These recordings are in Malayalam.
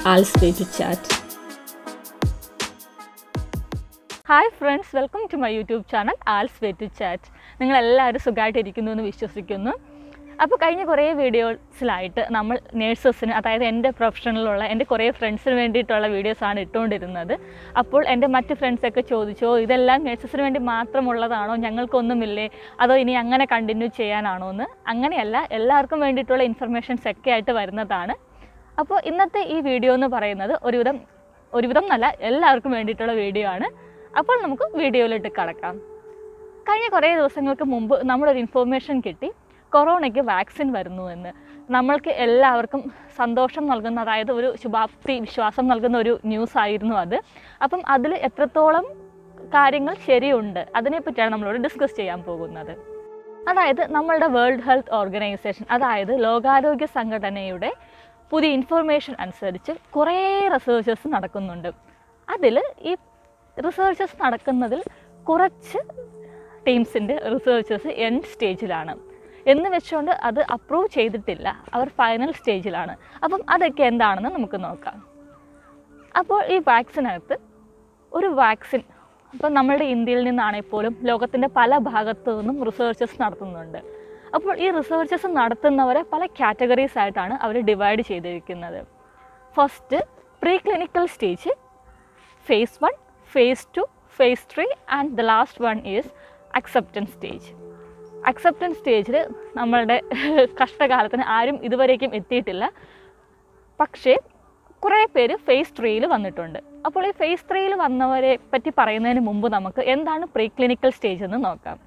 Al's Way to Chat. Hi friends welcome to my YouTube channel Al's way to chat നിങ്ങളെല്ലാവരും സുഖമായിട്ടിരിക്കുന്നു എന്ന് വിശ്വസിക്കുന്നു അപ്പോൾ കഴിഞ്ഞ കുറേ വീഡിയോസിലായിട്ട് നമ്മൾ നേഴ്സസിന് അതായത് എൻ്റെ പ്രൊഫഷനിലുള്ള എൻ്റെ കുറേ ഫ്രണ്ട്സിന് വേണ്ടിയിട്ടുള്ള വീഡിയോസാണ് ഇട്ടുകൊണ്ടിരുന്നത് അപ്പോൾ എൻ്റെ മറ്റ് ഫ്രണ്ട്സൊക്കെ ചോദിച്ചോ ഇതെല്ലാം നേഴ്സസിന് വേണ്ടി മാത്രമുള്ളതാണോ ഞങ്ങൾക്കൊന്നുമില്ലേ അതോ ഇനി അങ്ങനെ കണ്ടിന്യൂ ചെയ്യാനാണോ എന്ന് അങ്ങനെയല്ല എല്ലാവർക്കും വേണ്ടിയിട്ടുള്ള ഇൻഫർമേഷൻസ് ഒക്കെ ആയിട്ട് വരുന്നതാണ് അപ്പോൾ ഇന്നത്തെ ഈ വീഡിയോ എന്ന് പറയുന്നത് ഒരുവിധം ഒരുവിധം നല്ല എല്ലാവർക്കും വേണ്ടിയിട്ടുള്ള വീഡിയോ ആണ് അപ്പോൾ നമുക്ക് വീഡിയോയിലോട്ട് കടക്കാം കഴിഞ്ഞ കുറേ ദിവസങ്ങൾക്ക് മുമ്പ് നമ്മളൊരു ഇൻഫോർമേഷൻ കിട്ടി കൊറോണയ്ക്ക് വാക്സിൻ വരുന്നു എന്ന് നമ്മൾക്ക് എല്ലാവർക്കും സന്തോഷം നൽകുന്ന അതായത് ഒരു ശുഭാപ്തി വിശ്വാസം നൽകുന്ന ഒരു ന്യൂസ് ആയിരുന്നു അത് അപ്പം അതിൽ എത്രത്തോളം കാര്യങ്ങൾ ശരിയുണ്ട് അതിനെപ്പറ്റിയാണ് നമ്മളോട് ഡിസ്കസ് ചെയ്യാൻ പോകുന്നത് അതായത് നമ്മളുടെ വേൾഡ് ഹെൽത്ത് ഓർഗനൈസേഷൻ അതായത് ലോകാരോഗ്യ സംഘടനയുടെ പുതിയ ഇൻഫർമേഷൻ അനുസരിച്ച് കുറേ റിസർച്ചസ് നടക്കുന്നുണ്ട് അതിൽ ഈ റിസർച്ചസ് നടക്കുന്നതിൽ കുറച്ച് ടീംസിൻ്റെ റിസർച്ചസ് എൻഡ് സ്റ്റേജിലാണ് എന്ന് വെച്ചുകൊണ്ട് അത് അപ്രൂവ് ചെയ്തിട്ടില്ല അവർ ഫൈനൽ സ്റ്റേജിലാണ് അപ്പം അതൊക്കെ എന്താണെന്ന് നമുക്ക് നോക്കാം അപ്പോൾ ഈ വാക്സിനകത്ത് ഒരു വാക്സിൻ ഇപ്പം നമ്മളുടെ ഇന്ത്യയിൽ നിന്നാണെങ്കിൽ പോലും ലോകത്തിൻ്റെ പല ഭാഗത്തു നിന്നും റിസർച്ചസ് നടത്തുന്നുണ്ട് അപ്പോൾ ഈ റിസർച്ചസ് നടത്തുന്നവരെ പല കാറ്റഗറീസ് ആയിട്ടാണ് അവർ ഡിവൈഡ് ചെയ്തിരിക്കുന്നത് first pre clinical stage phase one phase two phase three and the last one is acceptance stage acceptance സ്റ്റേജിൽ നമ്മളുടെ കഷ്ടകാലത്തിന് ആരും ഇതുവരേക്കും എത്തിയിട്ടില്ല പക്ഷേ കുറേ പേര് ഫേസ് ത്രീയിൽ വന്നിട്ടുണ്ട് അപ്പോൾ ഈ ഫേസ് ത്രീയിൽ വന്നവരെ പറ്റി പറയുന്നതിന് മുമ്പ് നമുക്ക് എന്താണ് പ്രീ ക്ലിനിക്കൽ സ്റ്റേജ് എന്ന് നോക്കാം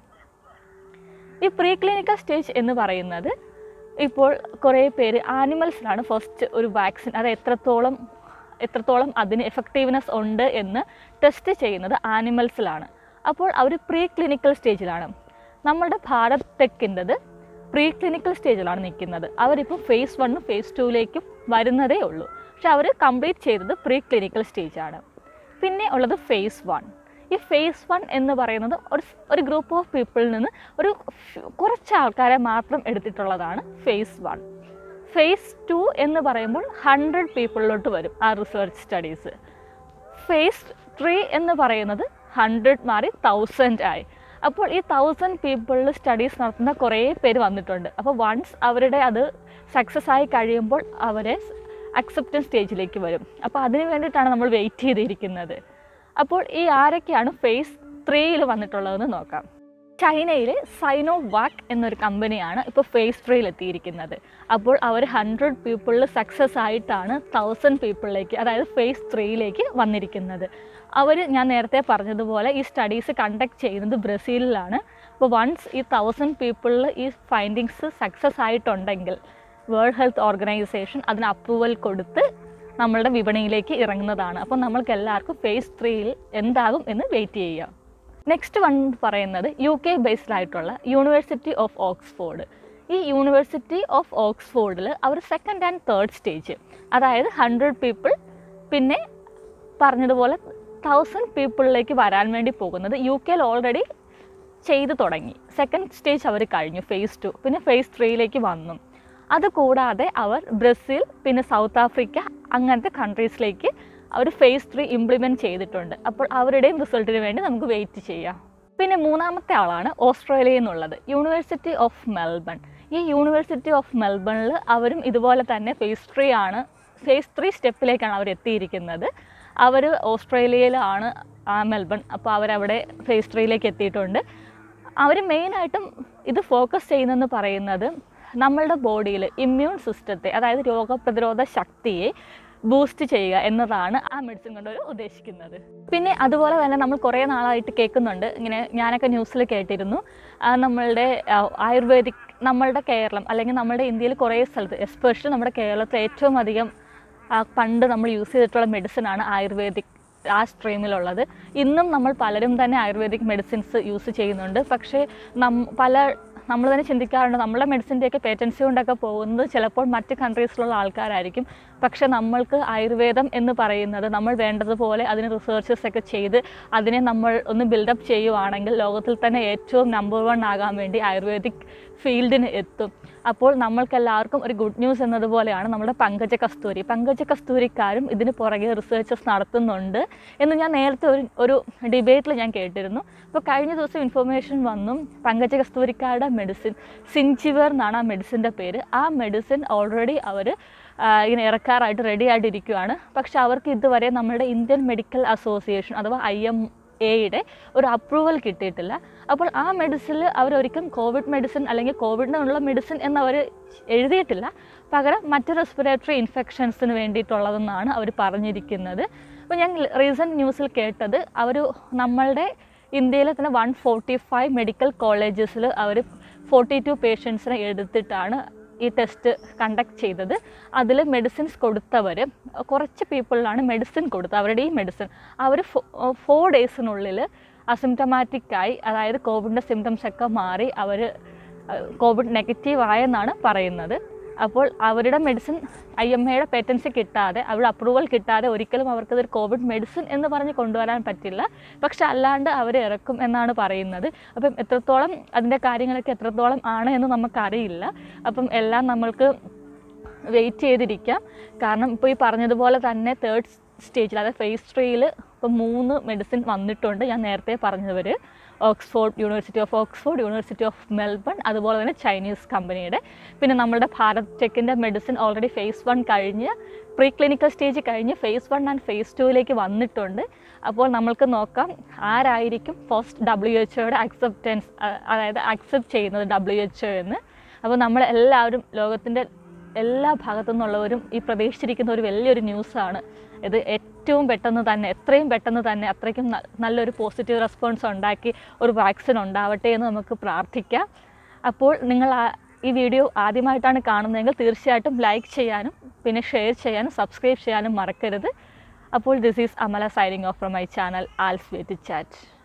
ഈ പ്രീ ക്ലിനിക്കൽ സ്റ്റേജ് എന്ന് പറയുന്നത് ഇപ്പോൾ കുറേ പേര് ആനിമൽസിലാണ് ഫസ്റ്റ് ഒരു വാക്സിൻ അത് എത്രത്തോളം എത്രത്തോളം അതിന് എഫക്റ്റീവ്നെസ് ഉണ്ട് എന്ന് ടെസ്റ്റ് ചെയ്യുന്നത് ആനിമൽസിലാണ് അപ്പോൾ അവർ പ്രീ ക്ലിനിക്കൽ സ്റ്റേജിലാണ് നമ്മളുടെ ഭാരത് ടെക്കിൻ്റെത് പ്രീ ക്ലിനിക്കൽ സ്റ്റേജിലാണ് നിൽക്കുന്നത് അവരിപ്പോൾ ഫേസ് വണ്ണും ഫേസ് ടൂവിലേക്കും വരുന്നതേ ഉള്ളൂ പക്ഷെ അവർ കംപ്ലീറ്റ് ചെയ്തത് പ്രീ ക്ലിനിക്കൽ സ്റ്റേജാണ് പിന്നെ ഉള്ളത് ഫേസ് വൺ ഈ ഫേസ് വൺ എന്ന് പറയുന്നത് ഒരു ഒരു ഗ്രൂപ്പ് ഓഫ് പീപ്പിളിൽ നിന്ന് ഒരു കുറച്ച് ആൾക്കാരെ മാത്രം എടുത്തിട്ടുള്ളതാണ് ഫേസ് വൺ ഫേസ് ടു എന്ന് പറയുമ്പോൾ ഹൺഡ്രഡ് പീപ്പിളിലോട്ട് വരും ആ റിസർച്ച് സ്റ്റഡീസ് ഫേസ് ത്രീ എന്ന് പറയുന്നത് ഹൺഡ്രഡ് മാറി തൗസൻഡ് ആയി അപ്പോൾ ഈ തൗസൻഡ് പീപ്പിളിൽ സ്റ്റഡീസ് നടത്തുന്ന കുറേ പേര് വന്നിട്ടുണ്ട് അപ്പോൾ വൺസ് അവരുടെ അത് സക്സസ് ആയി കഴിയുമ്പോൾ അവരെ അക്സെപ്റ്റൻസ് സ്റ്റേജിലേക്ക് വരും അപ്പോൾ അതിന് വേണ്ടിയിട്ടാണ് നമ്മൾ വെയിറ്റ് ചെയ്തിരിക്കുന്നത് അപ്പോൾ ഈ ആരൊക്കെയാണ് ഫേസ് ത്രീയിൽ വന്നിട്ടുള്ളതെന്ന് നോക്കാം ചൈനയിൽ സൈനോ വാക്ക് എന്നൊരു കമ്പനിയാണ് ഇപ്പോൾ ഫേസ് ത്രീയിൽ എത്തിയിരിക്കുന്നത് അപ്പോൾ അവർ ഹൺഡ്രഡ് പീപ്പിളിൽ സക്സസ് ആയിട്ടാണ് തൗസൻഡ് പീപ്പിളിലേക്ക് അതായത് ഫേസ് ത്രീയിലേക്ക് വന്നിരിക്കുന്നത് അവർ ഞാൻ നേരത്തെ പറഞ്ഞതുപോലെ ഈ സ്റ്റഡീസ് കണ്ടക്ട് ചെയ്യുന്നത് ബ്രസീലിലാണ് അപ്പോൾ വൺസ് ഈ തൗസൻഡ് പീപ്പിളിൽ ഈ ഫൈൻഡിങ്സ് സക്സസ് ആയിട്ടുണ്ടെങ്കിൽ വേൾഡ് ഹെൽത്ത് ഓർഗനൈസേഷൻ അതിന് അപ്രൂവൽ കൊടുത്ത് നമ്മളുടെ വിപണിയിലേക്ക് ഇറങ്ങുന്നതാണ് അപ്പോൾ നമ്മൾക്ക് എല്ലാവർക്കും ഫേസ് ത്രീയിൽ എന്താകും എന്ന് വെയിറ്റ് ചെയ്യുക നെക്സ്റ്റ് വൺ പറയുന്നത് യു കെ ബേസ്ഡ് ആയിട്ടുള്ള യൂണിവേഴ്സിറ്റി ഓഫ് ഓക്സ്ഫോർഡ് ഈ യൂണിവേഴ്സിറ്റി ഓഫ് ഓക്സ്ഫോർഡിൽ അവർ സെക്കൻഡ് ആൻഡ് തേർഡ് സ്റ്റേജ് അതായത് ഹൺഡ്രഡ് പീപ്പിൾ പിന്നെ പറഞ്ഞതുപോലെ തൗസൻഡ് പീപ്പിളിലേക്ക് വരാൻ വേണ്ടി പോകുന്നത് യു കെയിൽ ഓൾറെഡി ചെയ്തു തുടങ്ങി സെക്കൻഡ് സ്റ്റേജ് അവർ കഴിഞ്ഞു ഫേസ് ടു പിന്നെ ഫേസ് ത്രീയിലേക്ക് വന്നു അതുകൂടാതെ അവർ ബ്രസീൽ പിന്നെ സൗത്ത് ആഫ്രിക്ക അങ്ങനത്തെ കൺട്രീസിലേക്ക് അവർ ഫേസ് ത്രീ ഇംപ്ലിമെൻറ്റ് ചെയ്തിട്ടുണ്ട് അപ്പോൾ അവരുടെയും റിസൾട്ടിന് വേണ്ടി നമുക്ക് വെയിറ്റ് ചെയ്യാം പിന്നെ മൂന്നാമത്തെ ആളാണ് ഓസ്ട്രേലിയയിൽ നിന്നുള്ളത് യൂണിവേഴ്സിറ്റി ഓഫ് മെൽബൺ ഈ യൂണിവേഴ്സിറ്റി ഓഫ് മെൽബണിൽ അവരും ഇതുപോലെ തന്നെ ഫേസ് ത്രീ ആണ് ഫേസ് ത്രീ സ്റ്റെപ്പിലേക്കാണ് അവർ എത്തിയിരിക്കുന്നത് അവർ ഓസ്ട്രേലിയയിലാണ് ആ മെൽബൺ അപ്പോൾ അവരവിടെ ഫേസ് ത്രീയിലേക്ക് എത്തിയിട്ടുണ്ട് അവർ മെയിനായിട്ടും ഇത് ഫോക്കസ് ചെയ്യുന്നതെന്ന് പറയുന്നത് നമ്മളുടെ ബോഡിയിൽ ഇമ്മ്യൂൺ സിസ്റ്റത്തെ അതായത് രോഗപ്രതിരോധ ശക്തിയെ ബൂസ്റ്റ് ചെയ്യുക എന്നതാണ് ആ മെഡിസിൻ കൊണ്ട് അവർ ഉദ്ദേശിക്കുന്നത് പിന്നെ അതുപോലെ തന്നെ നമ്മൾ കുറേ നാളായിട്ട് കേൾക്കുന്നുണ്ട് ഇങ്ങനെ ഞാനൊക്കെ ന്യൂസിൽ കേട്ടിരുന്നു ആ, നമ്മളുടെ ആ, ആയുർവേദിക് നമ്മളുടെ കേരളം അല്ലെങ്കിൽ നമ്മുടെ ഇന്ത്യയിൽ കുറേ സ്ഥലത്ത് എസ്പെഷ്യലി നമ്മുടെ കേരളത്തിൽ ഏറ്റവും അധികം ആ, പണ്ട് നമ്മൾ യൂസ് ചെയ്തിട്ടുള്ള മെഡിസിനാണ് ആയുർവേദിക് ആ സ്ട്രീമിലുള്ളത് ഇന്നും നമ്മൾ പലരും തന്നെ ആയുർവേദിക് മെഡിസിൻസ് യൂസ് ചെയ്യുന്നുണ്ട് പക്ഷേ നം പല നമ്മൾ തന്നെ ചിന്തിക്കാറുണ്ട് നമ്മളെ മെഡിസിൻ്റെയൊക്കെ പേറ്റൻസി കൊണ്ടൊക്കെ പോകുന്നത് ചിലപ്പോൾ മറ്റ് കൺട്രീസിലുള്ള ആൾക്കാരായിരിക്കും പക്ഷെ നമ്മൾക്ക് ആയുർവേദം എന്ന് പറയുന്നത് നമ്മൾ വേണ്ടതുപോലെ അതിന് റിസർച്ചസ് ഒക്കെ ചെയ്ത് അതിനെ നമ്മൾ ഒന്ന് ബിൽഡപ്പ് ചെയ്യുവാണെങ്കിൽ ലോകത്തിൽ തന്നെ ഏറ്റവും നമ്പർ വൺ ആകാൻ വേണ്ടി ആയുർവേദിക് ഫീൽഡിന് എത്തും അപ്പോൾ നമ്മൾക്കെല്ലാവർക്കും ഒരു ഗുഡ് ന്യൂസ് എന്നതുപോലെയാണ് നമ്മുടെ പങ്കജ കസ്തൂരി പങ്കജ കസ്തൂരിക്കാരും ഇതിന് പുറകെ റിസർച്ചസ് നടത്തുന്നുണ്ട് എന്ന് ഞാൻ നേരത്തെ ഒരു ഒരു ഡിബേറ്റിൽ ഞാൻ കേട്ടിരുന്നു അപ്പോൾ കഴിഞ്ഞ ദിവസം ഇൻഫർമേഷൻ വന്നു പങ്കജ കസ്തൂരിക്കാരുടെ മെഡിസിൻ സിൻജിവർ എന്നാണ് ആ മെഡിസിൻ്റെ പേര് ആ മെഡിസിൻ ഓൾറെഡി അവർ ഇങ്ങനെ ഇറക്കാറായിട്ട് റെഡി ആയിട്ടിരിക്കുകയാണ് പക്ഷെ അവർക്ക് ഇതുവരെ നമ്മുടെ ഇന്ത്യൻ മെഡിക്കൽ അസോസിയേഷൻ അഥവാ ഐ എം എയുടെ ഒരു അപ്രൂവൽ കിട്ടിയിട്ടില്ല അപ്പോൾ ആ മെഡിസിനിൽ അവരൊരിക്കലും കോവിഡ് മെഡിസിൻ അല്ലെങ്കിൽ കോവിഡിനുള്ള മെഡിസിൻ എന്നവർ എഴുതിയിട്ടില്ല പകരം മറ്റ് റെസ്പിറേറ്ററി ഇൻഫെക്ഷൻസിന് വേണ്ടിയിട്ടുള്ളതെന്നാണ് അവർ പറഞ്ഞിരിക്കുന്നത് അപ്പോൾ ഞാൻ റീസെൻറ്റ് ന്യൂസിൽ കേട്ടത് അവർ നമ്മളുടെ ഇന്ത്യയിലെ തന്നെ വൺ ഫോർട്ടി ഫൈവ് മെഡിക്കൽ കോളേജസിൽ അവർ ഫോർട്ടി ടു പേഷ്യൻസിനെ എടുത്തിട്ടാണ് ഈ ടെസ്റ്റ് കണ്ടക്ട് ചെയ്തത് അതിൽ മെഡിസിൻസ് കൊടുത്തവർ കുറച്ച് പീപ്പിളിലാണ് മെഡിസിൻ കൊടുത്തത് അവരുടെ ഈ മെഡിസിൻ അവർ ഫോർ ഡേയ്സിനുള്ളിൽ അസിംറ്റമാറ്റിക്കായി അതായത് കോവിഡിൻ്റെ സിംറ്റംസ് ഒക്കെ മാറി അവർ കോവിഡ് നെഗറ്റീവ് ആയെന്നാണ് പറയുന്നത് അപ്പോൾ അവരുടെ മെഡിസിൻ ഐ എം എയുടെ പേറ്റൻസി കിട്ടാതെ അവരുടെ അപ്രൂവൽ കിട്ടാതെ ഒരിക്കലും അവർക്കതൊരു കോവിഡ് മെഡിസിൻ എന്ന് പറഞ്ഞ് കൊണ്ടുവരാൻ പറ്റില്ല പക്ഷെ അല്ലാണ്ട് അവർ ഇറക്കും എന്നാണ് പറയുന്നത് അപ്പം എത്രത്തോളം അതിൻ്റെ കാര്യങ്ങളൊക്കെ എത്രത്തോളം ആണ് എന്ന് നമുക്കറിയില്ല അപ്പം എല്ലാം നമ്മൾക്ക് വെയിറ്റ് ചെയ്തിരിക്കാം കാരണം ഇപ്പോൾ ഈ പറഞ്ഞതുപോലെ തന്നെ തേർഡ് സ്റ്റേജിൽ അതായത് ഫേസ് ത്രീയിൽ ഇപ്പോൾ മൂന്ന് മെഡിസിൻ വന്നിട്ടുണ്ട് ഞാൻ നേരത്തെ പറഞ്ഞവർ Oxford university of Oxford university of Melbourne അതുപോലെ തന്നെ ചൈനീസ് കമ്പനിയുടെ പിന്നെ നമ്മുടെ ഭാരത് ടെക്കിൻ്റെ മെഡിസിൻ ഓൾറെഡി ഫേസ് വൺ കഴിഞ്ഞ് പ്രീ ക്ലിനിക്കൽ സ്റ്റേജ് കഴിഞ്ഞ് ഫേസ് വൺ ആൻഡ് ഫേസ് ടുവിലേക്ക് വന്നിട്ടുണ്ട് അപ്പോൾ നമ്മൾക്ക് നോക്കാം ആരായിരിക്കും ഫസ്റ്റ് ഡബ്ല്യു എച്ച് ഒയുടെ അക്സെപ്റ്റൻസ് അതായത് അക്സെപ്റ്റ് ചെയ്യുന്നത് ഡബ്ല്യു എച്ച് ഒ എന്ന് അപ്പോൾ നമ്മൾ എല്ലാവരും ലോകത്തിൻ്റെ എല്ലാ ഭാഗത്തു നിന്നുള്ളവരും ഈ പ്രതീക്ഷിച്ചിരിക്കുന്ന ഒരു വലിയൊരു ന്യൂസാണ് ഇത് ഏറ്റവും പെട്ടെന്ന് തന്നെ എത്രയും പെട്ടെന്ന് തന്നെ അത്രയ്ക്കും ന- നല്ലൊരു പോസിറ്റീവ് റെസ്പോൺസ് ഉണ്ടാക്കി ഒരു വാക്സിൻ ഉണ്ടാവട്ടെ എന്ന് നമുക്ക് പ്രാർത്ഥിക്കാം അപ്പോൾ നിങ്ങൾ ആ- ഈ വീഡിയോ ആദ്യമായിട്ടാണ് കാണുന്നതെങ്കിൽ തീർച്ചയായിട്ടും ലൈക്ക് ചെയ്യാനും പിന്നെ ഷെയർ ചെയ്യാനും സബ്സ്ക്രൈബ് ചെയ്യാനും മറക്കരുത് അപ്പോൾ this is Amala signing off from my channel Al's way to chat